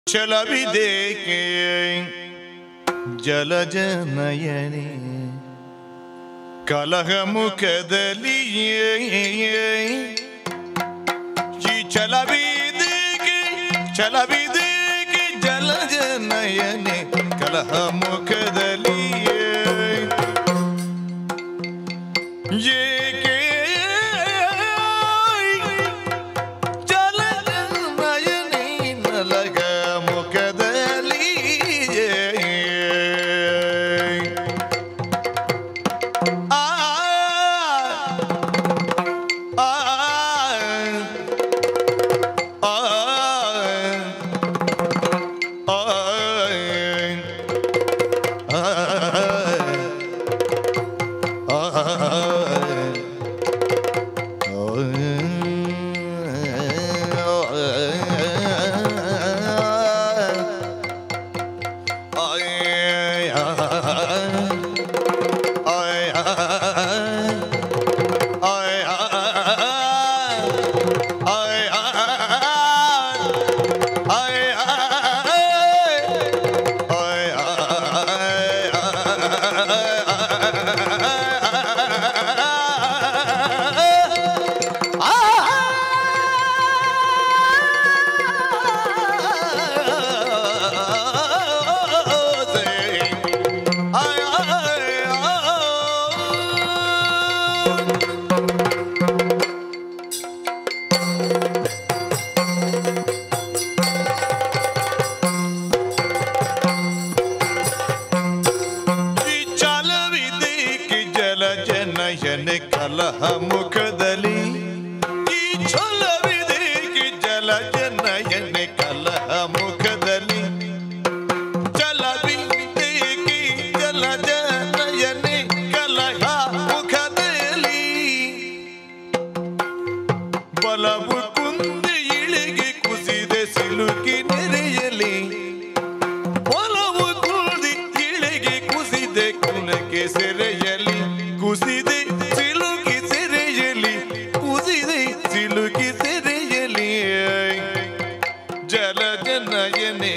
ಚಲವಿದೇಕೆ ಜಲಜನಯನೆ ಕಲಹ ಮುಖದಲ್ಲಿಯೇ ಈ ಛಲವಿದೇಕೆ ಛಲವಿದೇಕೆ ಜಲಜನಯನೆ ಕಲಹ ಮುಖದಲ್ಲಿಯೇ ಏಕೆ ಜಲಜನಯನೆ ನಲಗ ಮುಖದಲ್ಲಿಯೇ ಆ ಆ ಆ ಚಾಲವಿದೇಕೆ ಜಲ ಜನಯನ ಕಲಹ ಮುಖದಲ್ಲಿ ಈ ಛಲವಿದೇಕೆ ಜಲ ಜನಯನ ಕಲಹ ಮುಖದಲ್ಲಿ ಚಲವಿದೇಕೆ ಜಲ ಜನಯನ ಕಲಹ ಮುಖದಲ್ಲಿ ಬಲವು ಕುಂದಿ ಇಳಿಗೆ ಕುಸಿದೆ ಸಿಲುಕಿ ನೆರೆಯಲಿ ಒಲವು ಕುಲ್ದಿ ಇಳಿಗೆ ಕುಸಿದೆ ಕುಲಕ್ಕೆ ಸೆರೆಯಲಿ ಕುಸಿದೆ ಸಿಲುಕಿ ಸೆರೆಯಲಿ ಕುಸಿದೆ ಸಿಲುಕಿ ಸೆರೆಯಲಿ ಜಲ ಜನಯನೇ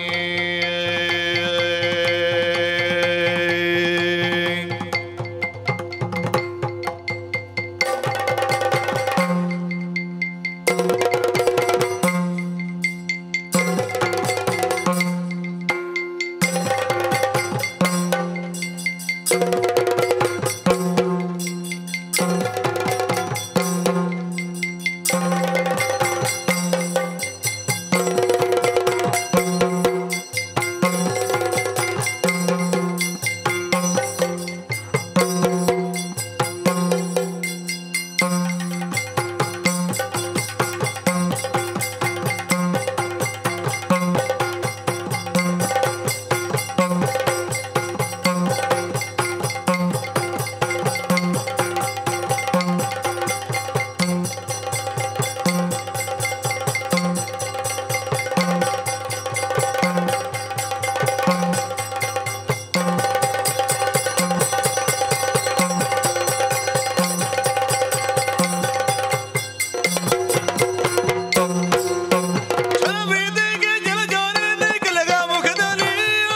ಛಲವಿದೇಕೆ ಜಲ ಜನಯನ ಕಲಹ ಮುಖದಲ್ಲಿ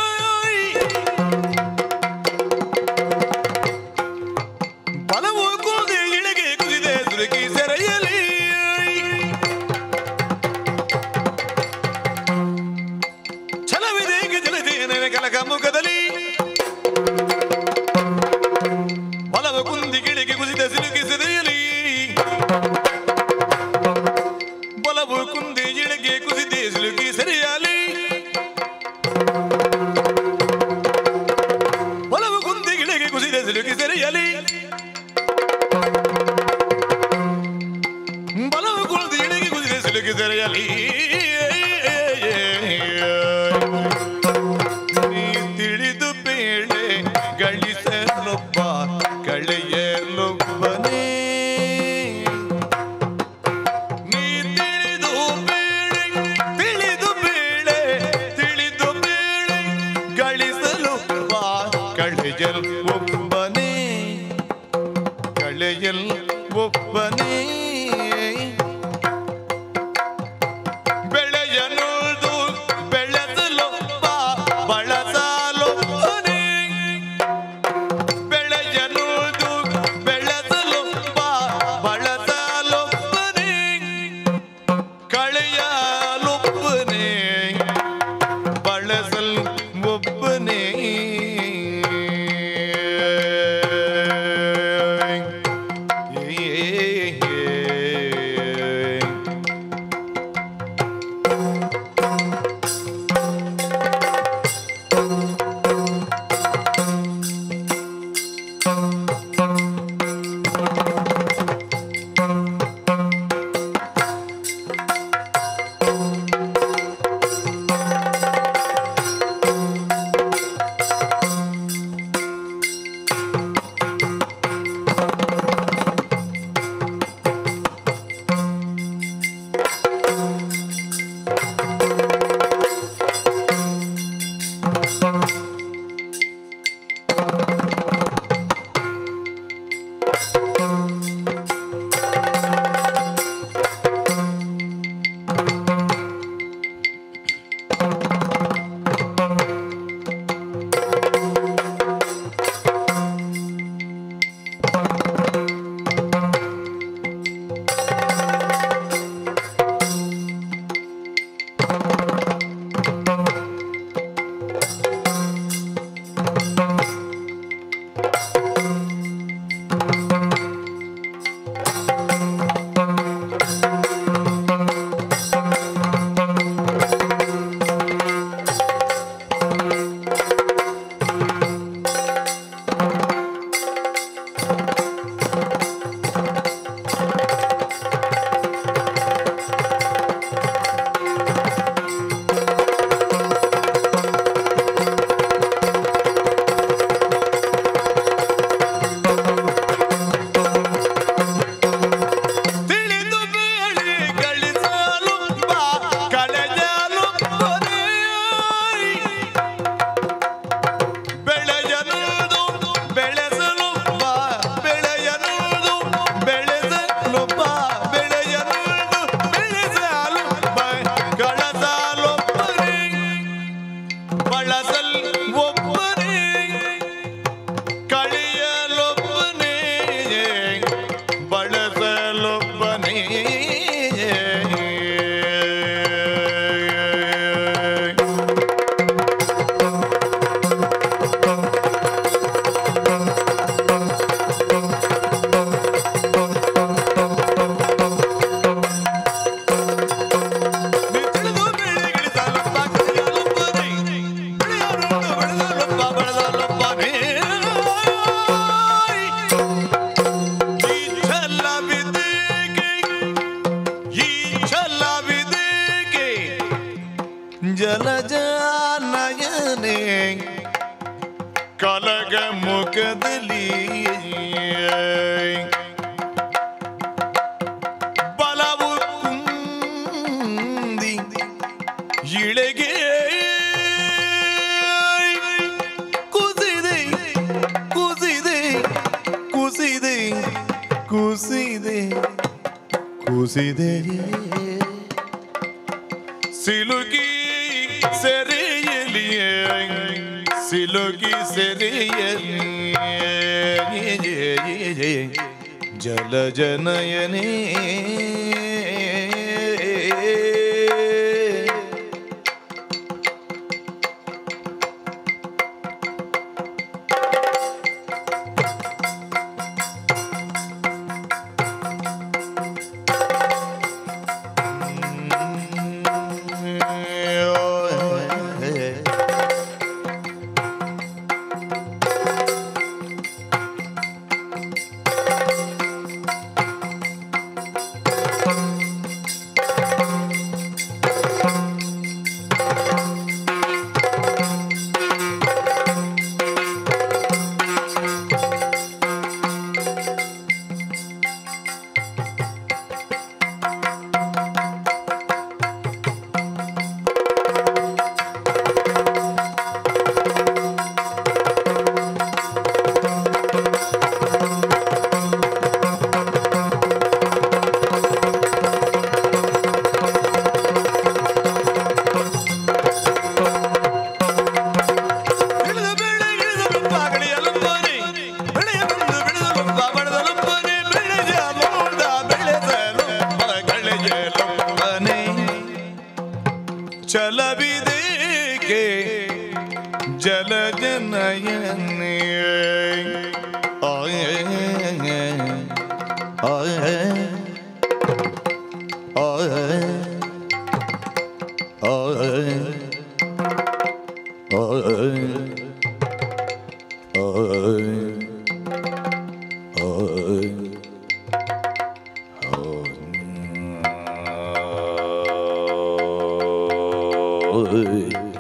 ಬಲವು ಕುಲ್ದಿ ಇಳಿಗೆ ಕುಸಿದೆ ಸುರುಕಿ ಸೆರೆಯಲಿ ಛಲವಿದೇಕೆ ಜಲಜನಯನ ಕಲಕ ಮುಖದಲ್ಲಿ ಬಲವು ಕುಂದಿ ಗಿಳಿಗೆ ಕುಸಿದ ಸಿಲುಕಿ ಸೆರೆಯಲಿ ಬಲವು ಕುಂದಿ ಇಳಿಗೆ ಕುಸಿದೆ ಸಿಲುಕಿ ಸೆರೆಯಲಿ ಬಲವು ಕುಂದಿ ಗಿಳಿಗೆ ಕುಸಿದೆ ಸಿಲುಕಿ ಸೆರೆಯಲಿ ಬಲವು ಕುಳಿದು ಇಳಿಗೆ ಕುಸಿದೆ ಸಿಲುಕಿ ಸೆರೆಯಲಿ ನೀ ತಿಳಿದು ಬೇ ಜಲಜಾನಯನೆ ಕಲಗ ಮುಖದಲ್ಲಿ ಬಲವು ಕುಂದಿ ಇಳೆಗೆ ಕುಸಿದೆ ಕುಸಿದೆ ಕುಸಿದೆ ಕುಸಿದೆ ಕುಸಿದೆ ಸಿಲುಕಿ ಸೆರೆಯಲಿಯೇ ಸಿಲುಕಿ ಸೆರೆಯಲಿ ಜಲ ಜನಯನೇ ಇಳಿದ ಬೇಳೆ ಇಳಿದ ಬೆಪ್ಪ ಗಳಿಯಲುಪ್ಪನೆ ಬೆಳೆಯ ಬಂದು ಬಿಡಿದ ಬೆಪ್ಪ ಬಡದಲುಪ್ಪನೆ ಬೆಳೆಯ ಮೋದ ಬೆಳೆದಲುಪ್ಪ ಗಳಿಯಲುಪ್ಪನೆ ಚಲವಿದೇಕೆ ಜಲ ಜನಯನೆ ಆಯೇ ಆಯೇ ಆಯೇ ಆಯೇ Oh